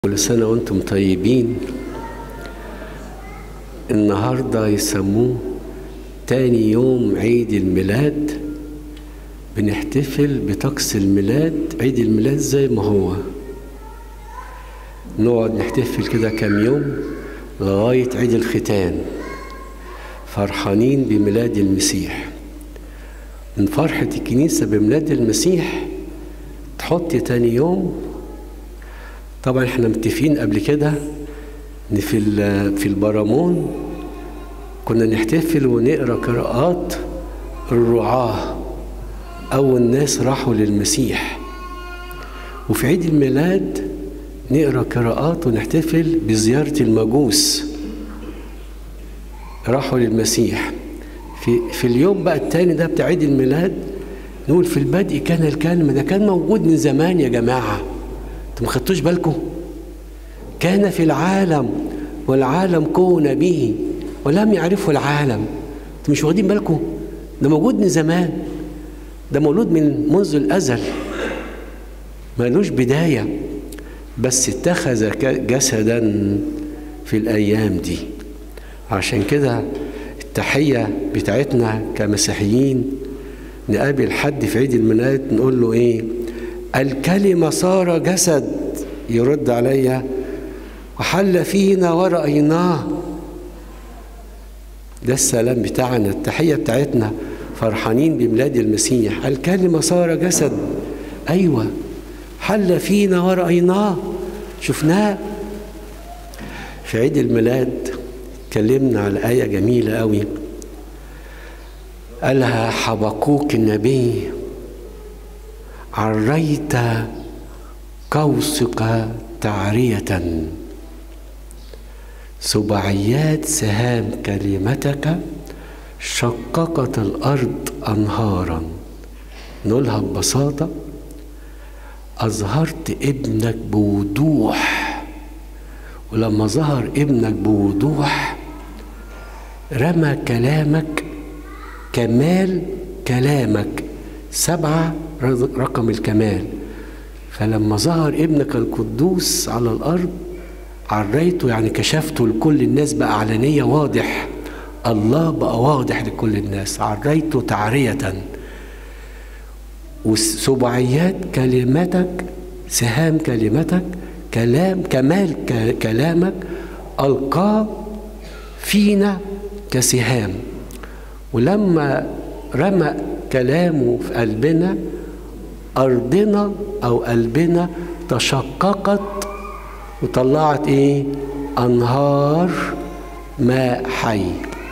كل سنة وانتم طيبين النهاردة يسموه تاني يوم عيد الميلاد بنحتفل بطقس الميلاد عيد الميلاد زي ما هو نقعد نحتفل كده كام يوم لغاية عيد الختان فرحانين بميلاد المسيح من فرحة الكنيسة بميلاد المسيح تحط تاني يوم طبعا احنا متفقين قبل كده ان في في البرامون كنا نحتفل ونقرا قراءات الرعاة اول ناس راحوا للمسيح وفي عيد الميلاد نقرا قراءات ونحتفل بزيارة المجوس راحوا للمسيح في في اليوم بقى التاني ده بتاع عيد الميلاد نقول في البدء كان الكلمة ده كان موجود من زمان يا جماعة انتوا ما خدتوش بالكم كان في العالم والعالم كون به ولم يعرفه العالم انتوا مش واخدين بالكم ده موجود من زمان ده مولود من منذ الازل ملوش بدايه بس اتخذ جسدا في الايام دي عشان كده التحيه بتاعتنا كمسيحيين نقابل حد في عيد الميلاد نقول له ايه الكلمة صار جسد يرد عليا وحل فينا ورأيناه ده السلام بتاعنا التحية بتاعتنا فرحانين بميلاد المسيح الكلمة صار جسد أيوة حل فينا ورأيناه شفناه في عيد الميلاد اتكلمنا على آية جميلة قوي قالها حبقوك النبي عريت قوسك تعرية سبعيات سهام كلمتك شققت الأرض أنهارا نقولها ببساطة أظهرت ابنك بوضوح ولما ظهر ابنك بوضوح رمى كلامك كمال كلامك سبعة رقم الكمال فلما ظهر ابنك القدوس على الأرض عريته يعني كشفته لكل الناس بقى علانية واضح الله بقى واضح لكل الناس عريته تعرية وسبعيات كلمتك سهام كلمتك كلام كمال كلامك ألقاه فينا كسهام ولما رمى كلامه في قلبنا أرضنا أو قلبنا تشققت وطلعت إيه؟ أنهار ماء حي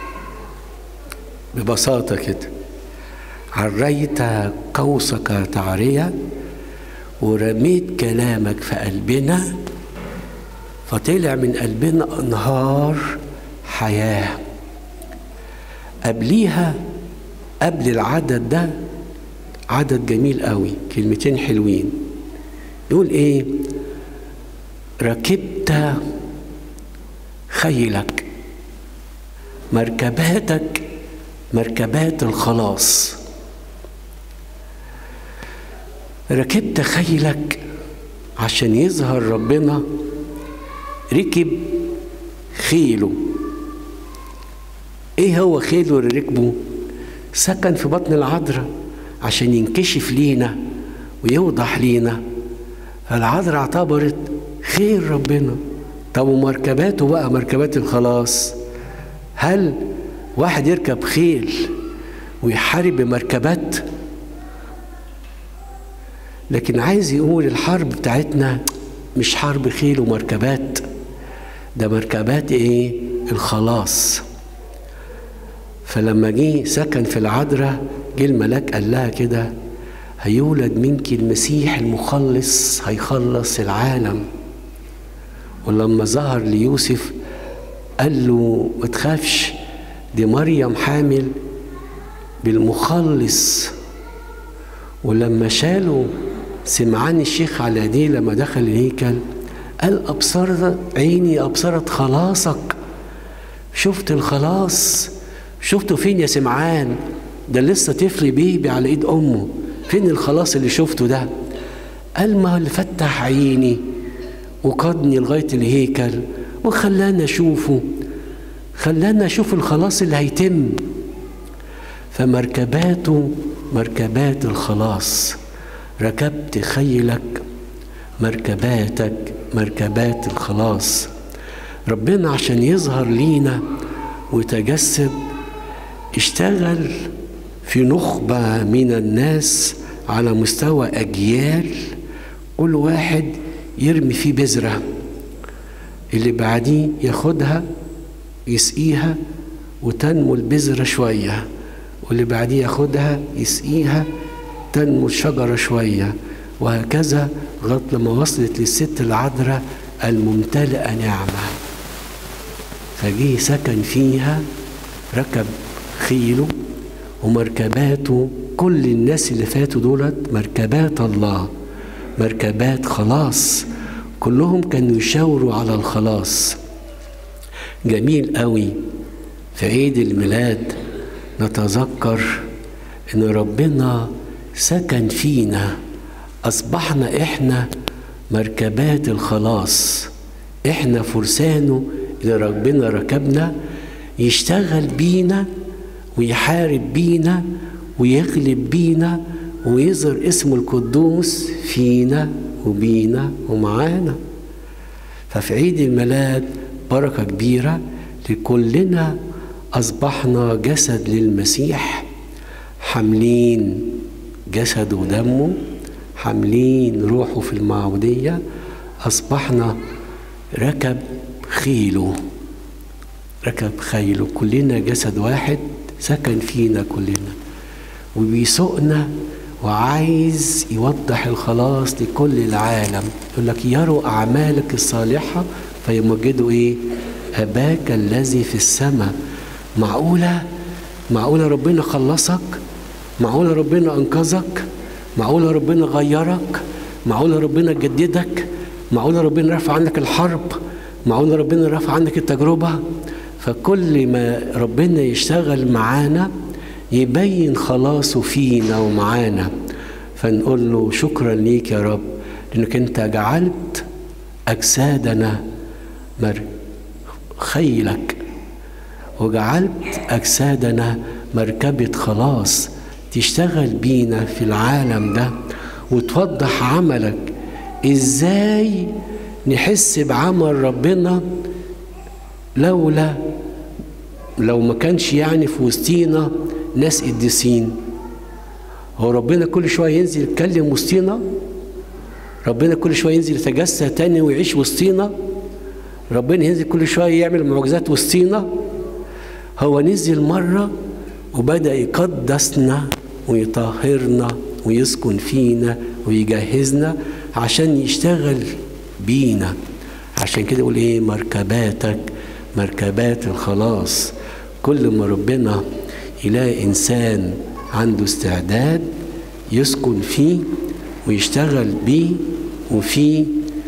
ببساطة كده عريت قوسك تعرية ورميت كلامك في قلبنا فطلع من قلبنا أنهار حياة قبليها قبل العدد ده عدد جميل قوي كلمتين حلوين يقول ايه ركبت خيلك مركباتك مركبات الخلاص ركبت خيلك عشان يظهر ربنا ركب خيله ايه هو خيله اللي ركبه سكن في بطن العذراء عشان ينكشف لينا ويوضح لينا فالعذراء اعتبرت خير ربنا طب ومركباته بقى مركبات الخلاص هل واحد يركب خيل ويحارب بمركبات لكن عايز يقول الحرب بتاعتنا مش حرب خيل ومركبات ده مركبات ايه الخلاص فلما جه سكن في العذراء جه الملاك قال لها كده هيولد منك المسيح المخلص هيخلص العالم ولما ظهر ليوسف قال له ما تخافش دي مريم حامل بالمخلص ولما شالوا سمعان الشيخ على يديه لما دخل الهيكل قال أبصرت عيني أبصرت خلاصك شفت الخلاص شفته فين يا سمعان ده لسه طفل بيبي على ايد امه فين الخلاص اللي شفته ده قال ما اللي فتح عيني وقادني لغاية الهيكل وخلانا أشوفه خلانا أشوف الخلاص اللي هيتم فمركباته مركبات الخلاص ركبت خيلك مركباتك مركبات الخلاص ربنا عشان يظهر لينا ويتجسد اشتغل في نخبة من الناس على مستوى أجيال كل واحد يرمي فيه بذرة اللي بعديه ياخدها يسقيها وتنمو البذرة شوية واللي بعديه ياخدها يسقيها تنمو الشجرة شوية وهكذا لغاية لما وصلت للست العذراء الممتلئة نعمة فجه سكن فيها ركب خيله ومركباته كل الناس اللي فاتوا دولت مركبات الله مركبات خلاص كلهم كانوا يشاوروا على الخلاص جميل قوي في عيد الميلاد نتذكر ان ربنا سكن فينا اصبحنا احنا مركبات الخلاص احنا فرسانه اللي ربنا ركبنا يشتغل بينا ويحارب بينا ويغلب بينا ويظهر اسمه القدوس فينا وبينا ومعانا ففي عيد الميلاد بركة كبيرة لكلنا أصبحنا جسد للمسيح حاملين جسده ودمه حاملين روحه في المعمودية أصبحنا ركب خيله ركب خيله كلنا جسد واحد سكن فينا كلنا وبيسوقنا وعايز يوضح الخلاص لكل العالم يقول لك يروا أعمالك الصالحة فيمجدوا إيه أباك الذي في السماء معقولة معقولة ربنا خلصك معقولة ربنا أنقذك معقولة ربنا غيرك معقولة ربنا جددك معقولة ربنا رفع عنك الحرب معقولة ربنا رفع عنك التجربة فكل ما ربنا يشتغل معانا يبين خلاصه فينا ومعانا فنقول له شكرا ليك يا رب لانك انت جعلت اجسادنا مر خيلك وجعلت اجسادنا مركبه خلاص تشتغل بينا في العالم ده وتوضح عملك ازاي نحس بعمل ربنا لولا لو ما كانش يعني في وسطينا ناس قديسين هو ربنا كل شويه ينزل يتكلم وسطينا ربنا كل شويه ينزل يتجسد تاني ويعيش وسطينا ربنا ينزل كل شويه يعمل معجزات وسطينا هو نزل مره وبدا يقدسنا ويطهرنا ويسكن فينا ويجهزنا عشان يشتغل بينا عشان كده يقول ايه مركباتك مركبات الخلاص كل ما ربنا يلاقي انسان عنده استعداد يسكن فيه ويشتغل بيه وفيه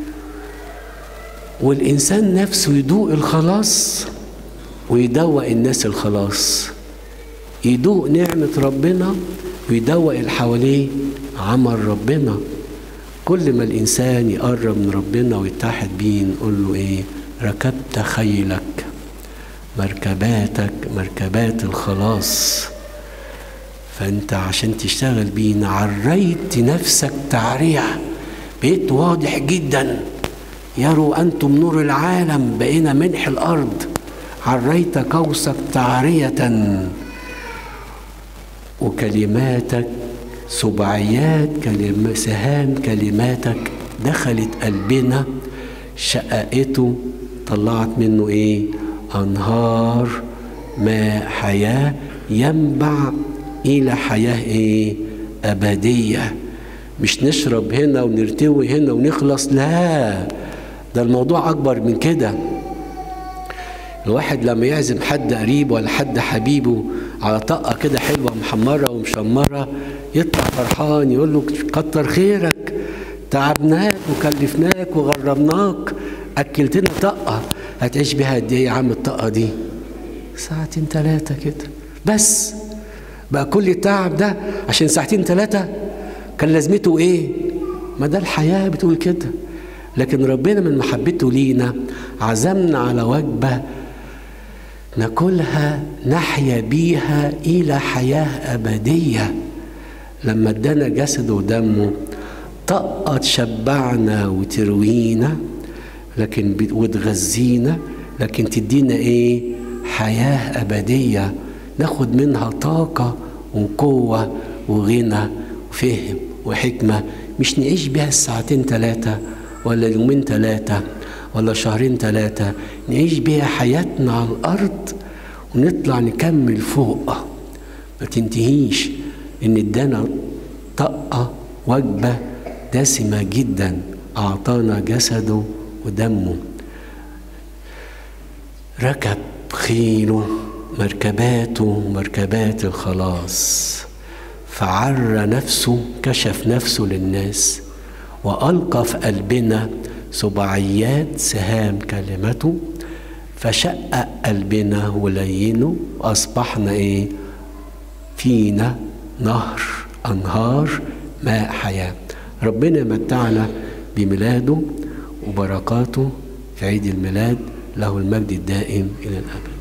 والانسان نفسه يدوق الخلاص ويدوق الناس الخلاص يدوق نعمة ربنا ويدوق اللي حواليه عمل ربنا كل ما الإنسان يقرب من ربنا ويتحد بيه نقول له إيه ركبت خيلك مركباتك مركبات الخلاص فأنت عشان تشتغل بيه عريت نفسك تعرية بقيت واضح جدا يروا أنتم نور العالم بقينا ملح الأرض عريت قوسك تعرية وكلماتك سبعيات كلمة سهام كلماتك دخلت قلبنا شققته طلعت منه ايه انهار ماء حياه ينبع الى حياه ايه ابديه مش نشرب هنا ونرتوي هنا ونخلص لا ده الموضوع اكبر من كده الواحد لما يعزم حد قريب ولا حد حبيبه على طاقة كده حلوة محمرة ومشمرة يطلع فرحان يقول له كتر خيرك تعبناك وكلفناك وغربناك أكلتنا طاقة هتعيش بيها قد إيه يا عم الطاقة دي؟ ساعتين ثلاثة كده بس بقى كل التعب ده عشان ساعتين ثلاثة كان لازمته إيه؟ ما ده الحياة بتقول كده لكن ربنا من محبته لينا عزمنا على وجبة ناكلها نحيا بيها إلى حياة أبدية لما ادانا جسده ودمه طاقة تشبعنا وتروينا لكن وتغذينا لكن تدينا ايه حياة أبدية ناخد منها طاقة وقوة وغنى وفهم وحكمة مش نعيش بيها الساعتين ثلاثة ولا يومين ثلاثة ولا شهرين ثلاثة نعيش بيها حياتنا على الأرض ونطلع نكمل فوق ما تنتهيش إن ادانا طاقة وجبة دسمة جدا أعطانا جسده ودمه ركب خيله مركباته مركبات الخلاص فعر نفسه كشف نفسه للناس وألقى في قلبنا سبعيات سهام كلمته فشقق قلبنا ولينه وأصبحنا إيه فينا نهر أنهار ماء حياة ربنا متعنا بميلاده وبركاته في عيد الميلاد له المجد الدائم إلى الأبد